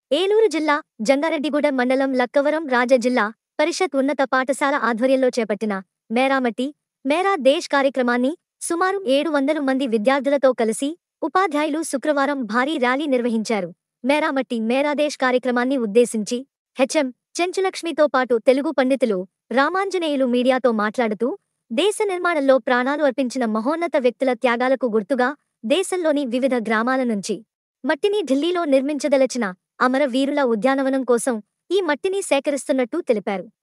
ఏలూరు జిల్లా జంగారెడ్డిగూడెం మండలం లక్కవరం రాజ జిల్లా పరిషత్ ఉన్నత పాఠశాల ఆధ్వర్యంలో చేపట్టిన మేరామట్టి మేరా దేశ్ కార్యక్రమాన్ని సుమారు ఏడు వందల మంది విద్యార్థులతో కలిసి ఉపాధ్యాయులు శుక్రవారం భారీ ర్యాలీ నిర్వహించారు మేరామట్టి మేరాదేశ్ కార్యక్రమాన్ని ఉద్దేశించి హెచ్ఎం చెంచులక్ష్మితో పాటు తెలుగు పండితులు రామాంజనేయులు మీడియాతో మాట్లాడుతూ దేశ నిర్మాణంలో ప్రాణాలు అర్పించిన మహోన్నత వ్యక్తుల త్యాగాలకు గుర్తుగా దేశంలోని వివిధ గ్రామాల నుంచి మట్టిని ఢిల్లీలో నిర్మించదలచిన అమర వీరుల ఉద్యానవనం కోసం ఈ మట్టిని సేకరిస్తున్నట్టు తెలిపారు